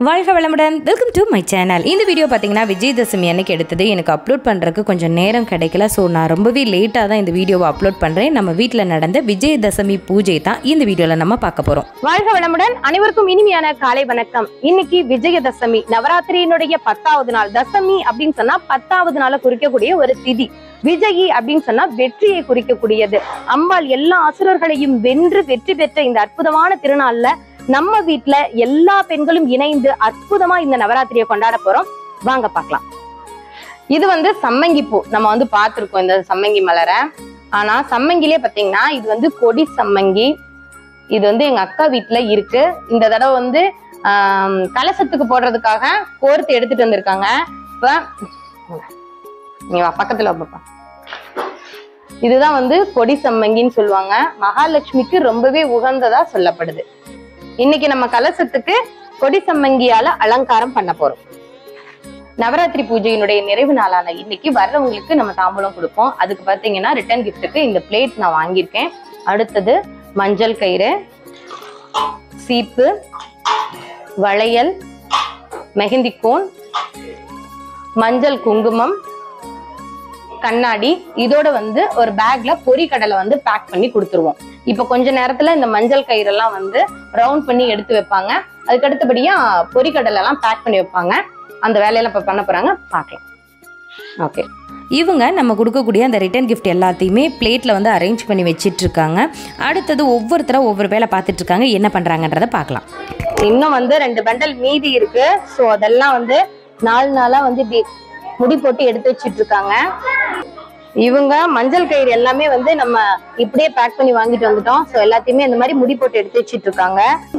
வாழ்க வளமுடன் welcome to my channel இந்த வீடியோ பார்த்தீங்கன்னா விஜயதசமி அன்னைக்கு எடுத்தது எனக்கு அப்லோட் பண்ணுறதுக்கு கொஞ்சம் நேரம் கிடைக்கல ஸோ நான் ரொம்பவே லேட்டாக தான் இந்த வீடியோவை அப்லோட் பண்ணுறேன் நம்ம வீட்டில் நடந்த விஜயதசமி பூஜை தான் இந்த வீடியோவில் நம்ம பார்க்க போகிறோம் வாழ்க வளமுடன் அனைவருக்கும் இனிமையான காலை வணக்கம் இன்னைக்கு விஜயதசமி நவராத்திரியினுடைய பத்தாவது நாள் தசமி அப்படின்னு சொன்னா பத்தாவது நாளை குறிக்கக்கூடிய ஒரு திதி விஜயி அப்படின்னு சொன்னா வெற்றியை குறிக்கக்கூடியது அம்பாள் எல்லா அசுரர்களையும் வென்று வெற்றி பெற்ற இந்த அற்புதமான திருநாள்ல நம்ம வீட்ல எல்லா பெண்களும் இணைந்து அற்புதமா இந்த நவராத்திரியை கொண்டாட போறோம் வாங்க பார்க்கலாம் இது வந்து சம்மங்கி பூ நம்ம வந்து பார்த்திருக்கோம் இந்த சம்மங்கி மலரை ஆனா சம்மங்கிலே பாத்தீங்கன்னா இது வந்து கொடி சம்மங்கி இது வந்து எங்க அக்கா வீட்ல இருக்கு இந்த தடவை வந்து ஆம், கலசத்துக்கு போடுறதுக்காக கோர்த்து எடுத்துட்டு வந்திருக்காங்க இப்ப நீ வா பக்கத்துல வா பாப்பா இதுதான் வந்து கொடி சம்மங்கின்னு சொல்லுவாங்க மகாலட்சுமிக்கு ரொம்பவே உகந்ததா சொல்லப்படுது இன்னைக்கு நம்ம கலசத்துக்கு கொடி சம்மங்கியால அலங்காரம் பண்ண போறோம் நவராத்திரி பூஜையினுடைய நிறைவு நாளான இன்னைக்கு வர்றவங்களுக்கு நம்ம தாம்பூலம் கொடுப்போம் அதுக்கு பாத்தீங்கன்னா ரிட்டர்ன் கிஃப்ட்டுக்கு இந்த பிளேட் நான் வாங்கியிருக்கேன் அடுத்தது மஞ்சள் கயிறு சீப்பு வளையல் மெஹந்தி கோன் மஞ்சள் குங்குமம் கண்ணாடி இதோட வந்து ஒரு பேக்ல பொரி கடலை வந்து பேக் பண்ணி கொடுத்துருவோம் இப்ப கொஞ்ச நேரத்துல இந்த மஞ்சள் கயிறெல்லாம் வந்து ரவுண்ட் பண்ணி எடுத்து வைப்பாங்க அதுக்கு அடுத்தபடியா பொரி கடலை எல்லாம் பேக் பண்ணி வைப்பாங்க அந்த வேலையெல்லாம் இப்ப பண்ண போறாங்க பார்க்கலாம் ஓகே இவங்க நம்ம கொடுக்கக்கூடிய அந்த ரிட்டர்ன் gift எல்லாத்தையுமே பிளேட்டில் வந்து அரேஞ்ச் பண்ணி வச்சிட்டு இருக்காங்க அடுத்தது ஒவ்வொருத்தராக ஒவ்வொரு வேலை பார்த்துட்டு இருக்காங்க என்ன பண்ணுறாங்கன்றதை பார்க்கலாம் இன்னும் வந்து ரெண்டு பண்டல் மீதி இருக்கு சோ அதெல்லாம் வந்து நாலு நாளா வந்து இப்படி முடி போட்டு எடுத்து வச்சிட்டு இருக்காங்க இவங்க மஞ்சள் கயிறு எல்லாமே வந்து நம்ம இப்படியே பேக் பண்ணி வாங்கிட்டு வந்துட்டோம் சோ எல்லாத்தையுமே இந்த மாதிரி முடி போட்டு எடுத்து வச்சிட்டு இருக்காங்க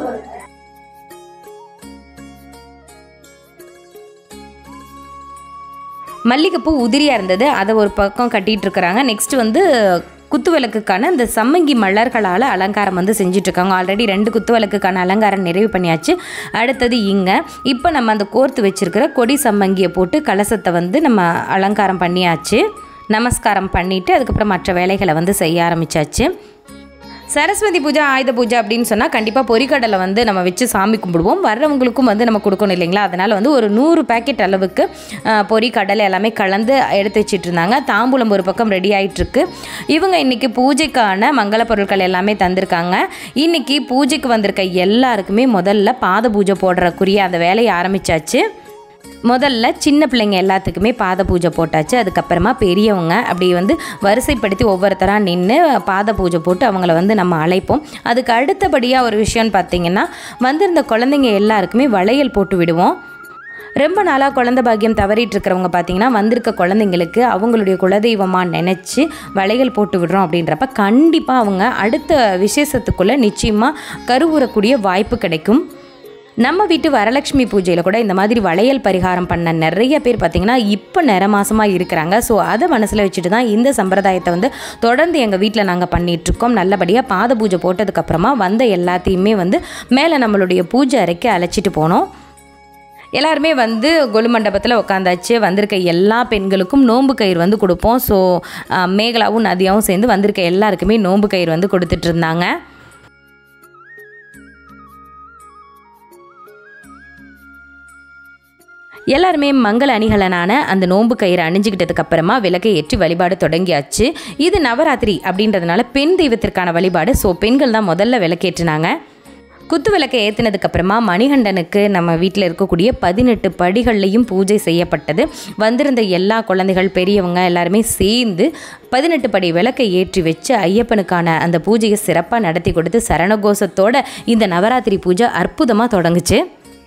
மல்லிகைப்பூ உதிரியாக இருந்தது அதை ஒரு பக்கம் கட்டிட்டு இருக்கிறாங்க நெக்ஸ்ட் வந்து குத்து விளக்குக்கான இந்த சம்மங்கி மலர்களால் அலங்காரம் வந்து செஞ்சுட்டு இருக்காங்க ஆல்ரெடி ரெண்டு குத்து விளக்குக்கான அலங்காரம் நிறைவு பண்ணியாச்சு அடுத்தது இங்கே இப்போ நம்ம அந்த கோர்த்து வச்சிருக்கிற கொடி சம்மங்கியை போட்டு கலசத்தை வந்து நம்ம அலங்காரம் பண்ணியாச்சு நமஸ்காரம் பண்ணிவிட்டு அதுக்கப்புறம் மற்ற வேலைகளை வந்து செய்ய ஆரம்பிச்சாச்சு சரஸ்வதி பூஜை ஆயுத பூஜை அப்படின்னு சொன்னால் கண்டிப்பாக பொரிக்கடலை வந்து நம்ம வச்சு சாமி கும்பிடுவோம் வர்றவங்களுக்கும் வந்து நம்ம கொடுக்கணும் இல்லைங்களா அதனால் வந்து ஒரு நூறு பேக்கெட் அளவுக்கு அஹ், பொரிக்கடலை எல்லாமே கலந்து எடுத்து வச்சிட்டு இருந்தாங்க தாம்பூலம் ஒரு பக்கம் ரெடி ஆயிட்டிருக்கு இவங்க இன்னைக்கு பூஜைக்கான மங்கள பொருட்கள் எல்லாமே தந்திருக்காங்க இன்னைக்கு பூஜைக்கு வந்திருக்க எல்லாருக்குமே முதல்ல பாத பூஜை போடுறக்குரிய அந்த வேலையை ஆரம்பிச்சாச்சு முதல்ல சின்ன பிள்ளைங்க எல்லாத்துக்குமே பாத பூஜை போட்டாச்சு அதுக்கப்புறமா பெரியவங்க அப்படி வந்து வரிசைப்படுத்தி ஒவ்வொருத்தராக நின்று பாத பூஜை போட்டு அவங்கள வந்து நம்ம அழைப்போம் அதுக்கு அடுத்தபடியாக ஒரு விஷயம்னு பார்த்தீங்கன்னா வந்திருந்த குழந்தைங்க எல்லாருக்குமே வளையல் போட்டு விடுவோம் ரொம்ப நாளாக குழந்தை பாக்கியம் தவறிட்டு இருக்கிறவங்க பார்த்தீங்கன்னா வந்திருக்க குழந்தைங்களுக்கு அவங்களுடைய குலதெய்வமாக நினச்சி வளையல் போட்டு விடுறோம் அப்படின்றப்ப கண்டிப்பாக அவங்க அடுத்த விசேஷத்துக்குள்ளே நிச்சயமாக கருவுறக்கூடிய வாய்ப்பு கிடைக்கும் நம்ம வீட்டு வரலட்சுமி பூஜையில் கூட இந்த மாதிரி வளையல் பரிகாரம் பண்ண நிறைய பேர் பார்த்திங்கன்னா இப்போ நிற மாசமாக இருக்கிறாங்க ஸோ அதை மனசில் வச்சுட்டு தான் இந்த சம்பிரதாயத்தை வந்து தொடர்ந்து எங்கள் வீட்டில் நாங்கள் பண்ணிகிட்ருக்கோம் நல்லபடியாக பாத பூஜை போட்டதுக்கப்புறமா வந்த எல்லாத்தையுமே வந்து மேலே நம்மளுடைய பூஜை அறைக்கு அழைச்சிட்டு போனோம் எல்லாருமே வந்து கொலு மண்டபத்தில் உட்காந்தாச்சு வந்திருக்க எல்லா பெண்களுக்கும் நோன்பு கயிறு வந்து கொடுப்போம் ஸோ மேகலாவும் நதியாவும் சேர்ந்து வந்திருக்க எல்லாருக்குமே நோன்பு கயிறு வந்து கொடுத்துட்டு இருந்தாங்க எல்லாருமே மங்கள அணிகலனான அந்த நோன்பு கயிறு அணிஞ்சுக்கிட்டதுக்கு அப்புறமா விளக்கை ஏற்றி வழிபாடு தொடங்கியாச்சு இது நவராத்திரி அப்படின்றதுனால பெண் தெய்வத்திற்கான வழிபாடு ஸோ பெண்கள் தான் முதல்ல விளக்கேற்றினாங்க குத்து விளக்கை ஏற்றினதுக்கு அப்புறமா மணிகண்டனுக்கு நம்ம வீட்டில் இருக்கக்கூடிய பதினெட்டு படிகள்லையும் பூஜை செய்யப்பட்டது வந்திருந்த எல்லா குழந்தைகள் பெரியவங்க எல்லாருமே சேர்ந்து பதினெட்டு படி விளக்கை ஏற்றி வச்சு ஐயப்பனுக்கான அந்த பூஜையை சிறப்பாக நடத்தி கொடுத்து சரணகோஷத்தோட இந்த நவராத்திரி பூஜை அற்புதமாக தொடங்குச்சு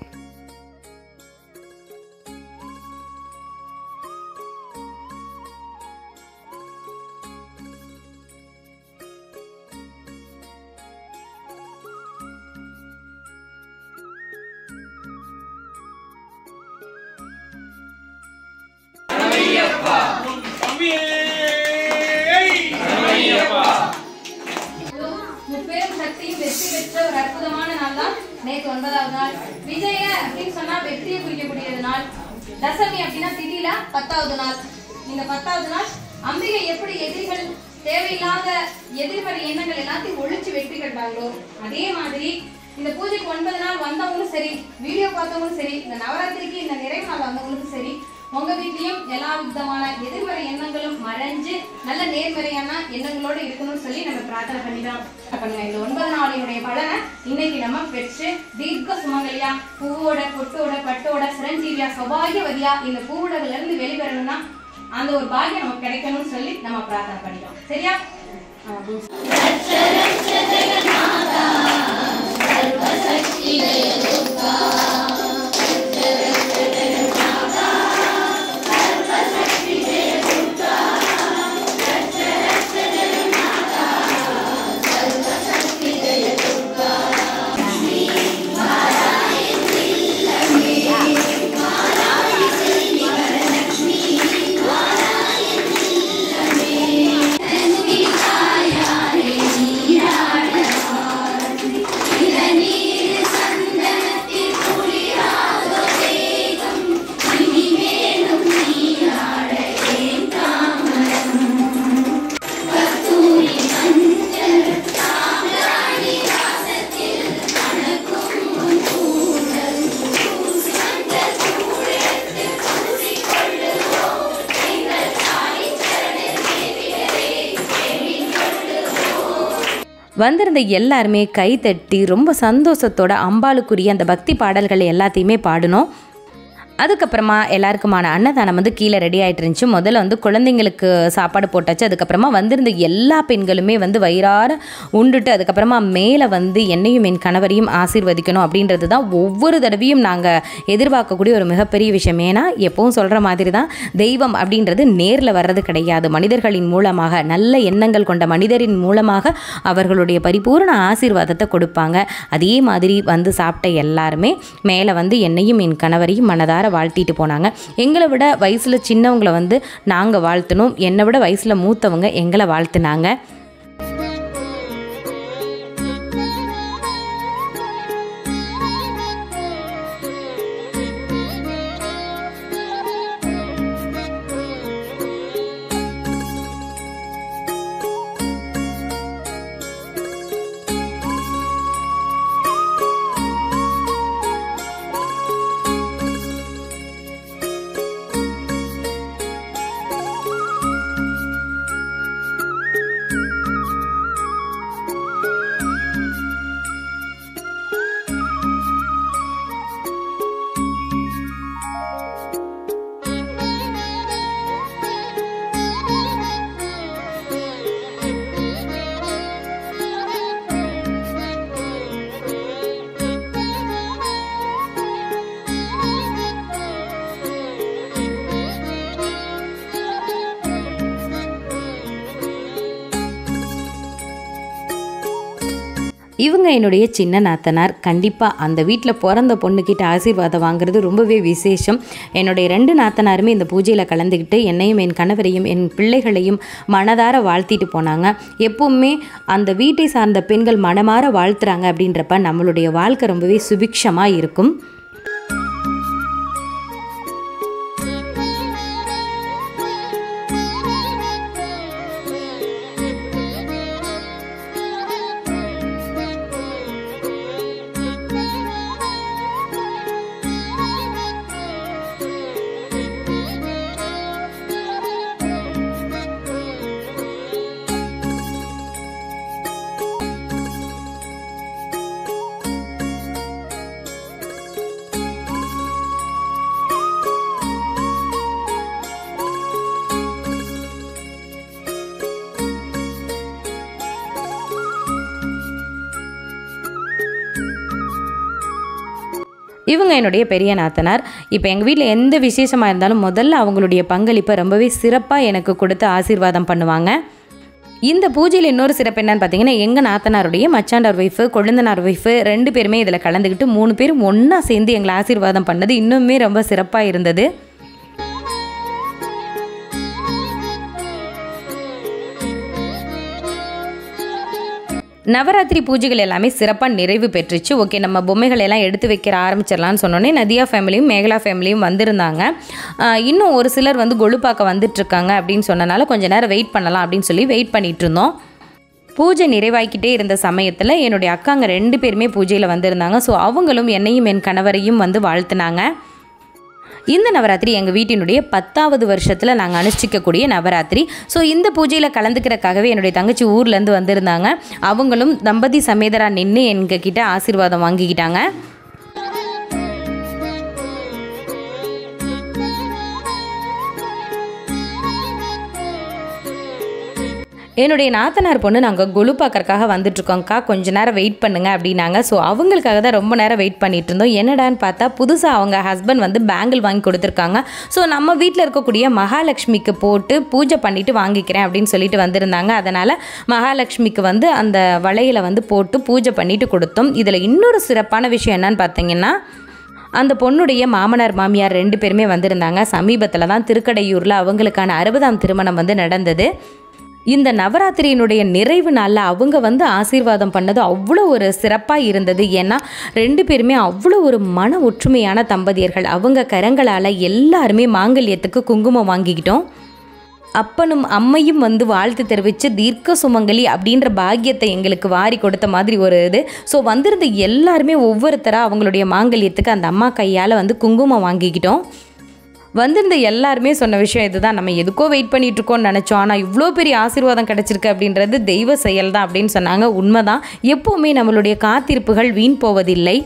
முப்பெரும் சக்தியும் வெற்றி பெற்ற ஒரு அற்புதமான நாள் தான் நேற்று ஒன்பதாவது நாள் விஜய அப்படின்னு சொன்னா வெற்றியை குறிக்கக்கூடியது நாள் தசமி அப்படின்னா திதியில பத்தாவது நாள் இந்த பத்தாவது நாள் அம்பிகை எப்படி எதிரிகள் தேவையில்லாத எதிர்மறை எண்ணங்கள் எல்லாத்தையும் ஒழிச்சு வெற்றி கட்டாங்களோ அதே மாதிரி இந்த பூஜைக்கு ஒன்பது நாள் வந்தவங்களும் சரி வீடியோ பார்த்தவங்களும் சரி இந்த நவராத்திரிக்கு இந்த நிறைவு நாள் வந்தவங்களுக்கும் சரி உங்க வீட்லயும் எல்லா விதமான எதிர்மறை எண்ணங்களும் மறைஞ்சு நல்ல நேர்மறையான எண்ணங்களோட இருக்கணும்னு சொல்லி நம்ம பிரார்த்தனை பண்ணிதான் பண்ணுங்க இந்த ஒன்பது நாளினுடைய பலனை இன்னைக்கு நம்ம பெற்று தீர்க்க சுமங்கலியா பூவோட பொட்டோட பட்டோட சிரஞ்சீவியா சௌபாகியவதியா இந்த பூவுடகுல இருந்து வெளிவரணும்னா அந்த ஒரு பாக்கியம் நமக்கு கிடைக்கணும்னு சொல்லி நம்ம பிரார்த்தனை பண்ணிட்டோம் சரியா வந்திருந்த எல்லாருமே கை தட்டி ரொம்ப சந்தோஷத்தோட அம்பாளுக்குரிய அந்த பக்தி பாடல்கள் எல்லாத்தையுமே பாடினோம் அதுக்கப்புறமா எல்லாருக்குமான அன்னதானம் வந்து கீழே ரெடி ஆகிட்டு இருந்துச்சு முதல்ல வந்து குழந்தைங்களுக்கு சாப்பாடு போட்டாச்சு அதுக்கப்புறமா வந்திருந்த எல்லா பெண்களுமே வந்து வயிறார உண்டுட்டு அதுக்கப்புறமா மேலே வந்து என்னையும் என் கணவரையும் ஆசீர்வதிக்கணும் அப்படின்றது தான் ஒவ்வொரு தடவையும் நாங்கள் எதிர்பார்க்கக்கூடிய ஒரு மிகப்பெரிய விஷயம் ஏன்னா எப்பவும் சொல்கிற மாதிரி தான் தெய்வம் அப்படின்றது நேரில் வர்றது கிடையாது மனிதர்களின் மூலமாக நல்ல எண்ணங்கள் கொண்ட மனிதரின் மூலமாக அவர்களுடைய பரிபூர்ண ஆசீர்வாதத்தை கொடுப்பாங்க அதே மாதிரி வந்து சாப்பிட்ட எல்லாருமே மேலே வந்து என்னையும் என் கணவரையும் மனதார வாழ்த்திட்டு போனாங்க எங்களை விட வயசில் சின்னவங்களை வந்து நாங்கள் வாழ்த்தணும் என்னை விட வயசில் மூத்தவங்க எங்களை வாழ்த்துனாங்க இவங்க என்னுடைய சின்ன நாத்தனார் கண்டிப்பாக அந்த வீட்டில் பிறந்த பொண்ணுக்கிட்ட ஆசீர்வாதம் வாங்குறது ரொம்பவே விசேஷம் என்னுடைய ரெண்டு நாத்தனாருமே இந்த பூஜையில் கலந்துக்கிட்டு என்னையும் என் கணவரையும் என் பிள்ளைகளையும் மனதார வாழ்த்திட்டு போனாங்க எப்பவுமே அந்த வீட்டை சார்ந்த பெண்கள் மனமார வாழ்த்துறாங்க அப்படின்றப்ப நம்மளுடைய வாழ்க்கை ரொம்பவே சுபிக்ஷமாக இருக்கும் இவங்க என்னுடைய பெரிய நாத்தனார் இப்போ எங்கள் வீட்டில் எந்த விசேஷமாக இருந்தாலும் முதல்ல அவங்களுடைய பங்களிப்பை ரொம்பவே சிறப்பாக எனக்கு கொடுத்து ஆசீர்வாதம் பண்ணுவாங்க இந்த பூஜையில் இன்னொரு சிறப்பு என்னன்னு பார்த்தீங்கன்னா எங்கள் நாத்தனாருடைய மச்சாண்டார் ஒய்ஃபு கொழுந்தனார் ஒய்ஃபு ரெண்டு பேருமே இதில் கலந்துக்கிட்டு மூணு பேரும் ஒன்றா சேர்ந்து எங்களை ஆசீர்வாதம் பண்ணது இன்னுமே ரொம்ப சிறப்பாக இருந்தது நவராத்திரி பூஜைகள் எல்லாமே சிறப்பாக நிறைவு பெற்றுச்சு ஓகே நம்ம பொம்மைகள் எல்லாம் எடுத்து வைக்கிற ஆரம்பிச்சிடலாம்னு சொன்னோன்னே நதியா ஃபேமிலியும் மேகலா ஃபேமிலியும் வந்திருந்தாங்க ஆஹ் இன்னும் ஒரு சிலர் வந்து கொழு பார்க்க வந்துட்டு இருக்காங்க அப்படின்னு சொன்னனால கொஞ்ச நேரம் வெயிட் பண்ணலாம் அப்படின்னு சொல்லி வெயிட் பண்ணிட்டு இருந்தோம் பூஜை நிறைவாக்கிட்டே இருந்த சமயத்தில் என்னுடைய அக்காங்க ரெண்டு பேருமே பூஜையில் வந்திருந்தாங்க ஸோ அவங்களும் என்னையும் என் கணவரையும் வந்து வாழ்த்துனாங்க இந்த நவராத்திரி எங்கள் வீட்டினுடைய பத்தாவது வருஷத்தில் நாங்கள் அனுஷ்டிக்கக்கூடிய நவராத்திரி ஸோ இந்த பூஜையில் கலந்துக்கிறக்காகவே என்னுடைய தங்கச்சி ஊர்லேருந்து வந்திருந்தாங்க அவங்களும் தம்பதி சமேதரா நின்று எங்ககிட்ட ஆசீர்வாதம் வாங்கிக்கிட்டாங்க என்னுடைய நாத்தனார் பொண்ணு நாங்கள் கொலு பார்க்கறக்காக வந்துட்ருக்கோங்க்கா கொஞ்ச நேரம் வெயிட் பண்ணுங்க அப்படின்னாங்க ஸோ அவங்களுக்காக தான் ரொம்ப நேரம் வெயிட் பண்ணிட்டு இருந்தோம் என்னடான்னு பார்த்தா புதுசாக அவங்க ஹஸ்பண்ட் வந்து பேங்கிள் வாங்கி கொடுத்துருக்காங்க ஸோ நம்ம வீட்டில் இருக்கக்கூடிய மகாலட்சுமிக்கு போட்டு பூஜை பண்ணிட்டு வாங்கிக்கிறேன் அப்படின்னு சொல்லிட்டு வந்திருந்தாங்க அதனால் மகாலட்சுமிக்கு வந்து அந்த வளையலை வந்து போட்டு பூஜை பண்ணிட்டு கொடுத்தோம் இதில் இன்னொரு சிறப்பான விஷயம் என்னன்னு பார்த்தீங்கன்னா அந்த பொண்ணுடைய மாமனார் மாமியார் ரெண்டு பேருமே வந்திருந்தாங்க சமீபத்தில் தான் திருக்கடையூரில் அவங்களுக்கான அறுபதாம் திருமணம் வந்து நடந்தது இந்த நவராத்திரியினுடைய நிறைவு நாளில் அவங்க வந்து ஆசீர்வாதம் பண்ணது அவ்வளோ ஒரு சிறப்பாக இருந்தது ஏன்னா ரெண்டு பேருமே அவ்வளோ ஒரு மன ஒற்றுமையான தம்பதியர்கள் அவங்க கரங்களால் எல்லாருமே மாங்கல்யத்துக்கு குங்குமம் வாங்கிக்கிட்டோம் அப்பனும் அம்மையும் வந்து வாழ்த்து தெரிவித்து தீர்க்க சுமங்கலி அப்படின்ற பாக்கியத்தை எங்களுக்கு வாரி கொடுத்த மாதிரி ஒரு இது ஸோ வந்திருந்த எல்லாருமே ஒவ்வொருத்தராக அவங்களுடைய மாங்கல்யத்துக்கு அந்த அம்மா கையால் வந்து குங்குமம் வாங்கிக்கிட்டோம் வந்திருந்த எல்லாருமே சொன்ன விஷயம் இதுதான் நம்ம எதுக்கோ வெயிட் பண்ணிட்டு இருக்கோம்னு நினச்சோம் ஆனால் இவ்வளோ பெரிய ஆசீர்வாதம் கிடச்சிருக்கு அப்படின்றது தெய்வ செயல் தான் அப்படின்னு சொன்னாங்க உண்மைதான் எப்போவுமே நம்மளுடைய காத்திருப்புகள் வீண் போவதில்லை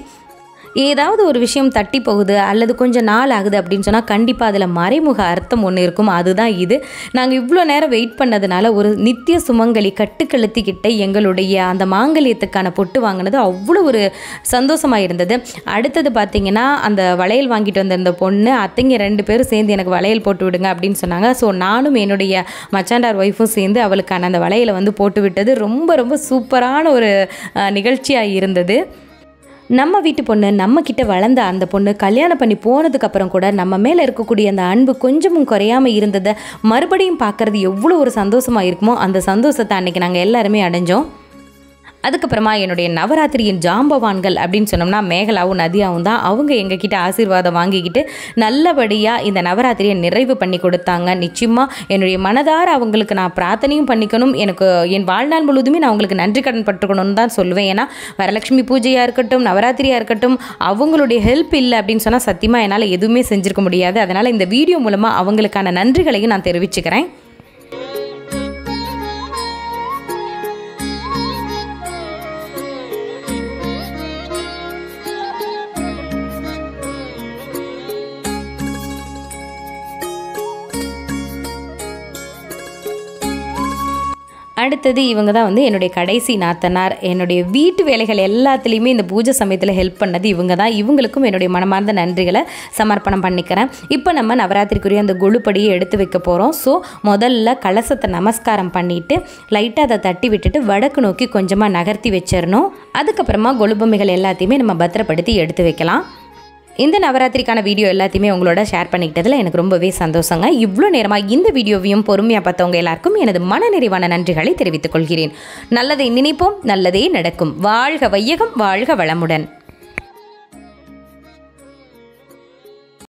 ஏதாவது ஒரு விஷயம் தட்டி போகுது அல்லது கொஞ்சம் நாள் ஆகுது அப்படின்னு சொன்னால் கண்டிப்பாக அதில் மறைமுக அர்த்தம் ஒன்று இருக்கும் அதுதான் இது நாங்கள் இவ்வளோ நேரம் வெயிட் பண்ணதுனால ஒரு நித்திய சுமங்கலி கட்டுக்கழுத்திக்கிட்ட எங்களுடைய அந்த மாங்கல்யத்துக்கான பொட்டு வாங்கினது அவ்வளோ ஒரு சந்தோஷமாக இருந்தது அடுத்தது பார்த்திங்கன்னா அந்த வளையல் வாங்கிட்டு வந்திருந்த பொண்ணு அத்தைங்க ரெண்டு பேரும் சேர்ந்து எனக்கு வளையல் போட்டு விடுங்க அப்படின்னு சொன்னாங்க ஸோ நானும் என்னுடைய மச்சாண்டார் ஒய்ஃபும் சேர்ந்து அவளுக்கான அந்த வளையலை வந்து போட்டு விட்டது ரொம்ப ரொம்ப சூப்பரான ஒரு நிகழ்ச்சியாக இருந்தது நம்ம வீட்டு பொண்ணு நம்ம கிட்ட வளர்ந்த அந்த பொண்ணு கல்யாணம் பண்ணி போனதுக்கு அப்புறம் கூட நம்ம மேலே இருக்கக்கூடிய அந்த அன்பு கொஞ்சமும் குறையாம இருந்ததை மறுபடியும் பார்க்கறது எவ்வளோ ஒரு சந்தோஷமா இருக்குமோ அந்த சந்தோஷத்தை அன்னைக்கு நாங்கள் எல்லாருமே அடைஞ்சோம் அதுக்கப்புறமா என்னுடைய நவராத்திரியின் ஜாம்பவான்கள் அப்படின்னு சொன்னோம்னா மேகலாவும் நதியாவும் தான் அவங்க எங்ககிட்ட ஆசீர்வாதம் வாங்கிக்கிட்டு நல்லபடியாக இந்த நவராத்திரியை நிறைவு பண்ணி கொடுத்தாங்க நிச்சயமாக என்னுடைய மனதார அவங்களுக்கு நான் பிரார்த்தனையும் பண்ணிக்கணும் எனக்கு என் வாழ்நாள் முழுவதுமே நான் அவங்களுக்கு நன்றி கடன் பட்டுக்கணும்னு தான் சொல்லுவேன் ஏன்னா வரலட்சுமி பூஜையாக இருக்கட்டும் நவராத்திரியாக இருக்கட்டும் அவங்களுடைய ஹெல்ப் இல்லை அப்படின்னு சொன்னால் சத்தியமாக என்னால் எதுவுமே செஞ்சுருக்க முடியாது அதனால் இந்த வீடியோ மூலமாக அவங்களுக்கான நன்றிகளையும் நான் தெரிவிச்சுக்கிறேன் அடுத்தது இவங்க தான் வந்து என்னுடைய கடைசி நாத்தனார் என்னுடைய வீட்டு வேலைகள் எல்லாத்துலேயுமே இந்த பூஜை சமயத்தில் ஹெல்ப் பண்ணது இவங்க தான் இவங்களுக்கும் என்னுடைய மனமார்ந்த நன்றிகளை சமர்ப்பணம் பண்ணிக்கிறேன் இப்போ நம்ம நவராத்திரிக்குரிய அந்த கொழுப்படியை எடுத்து வைக்க போகிறோம் ஸோ முதல்ல கலசத்தை நமஸ்காரம் பண்ணிவிட்டு லைட்டாக அதை தட்டி விட்டுட்டு வடக்கு நோக்கி கொஞ்சமாக நகர்த்தி வச்சிடணும் அதுக்கப்புறமா கொழுபமைகள் எல்லாத்தையுமே நம்ம பத்திரப்படுத்தி எடுத்து வைக்கலாம் இந்த நவராத்திரிக்கான வீடியோ எல்லாத்தையுமே உங்களோட ஷேர் பண்ணிக்கிட்டதில் எனக்கு ரொம்பவே சந்தோஷங்க இவ்வளோ நேரமாக இந்த வீடியோவையும் பொறுமையாக பார்த்தவங்க எல்லாருக்கும் எனது மனநிறைவான நன்றிகளை தெரிவித்துக் கொள்கிறேன் நல்லதை நினைப்போம் நல்லதே நடக்கும் வாழ்க வையகம் வாழ்க வளமுடன்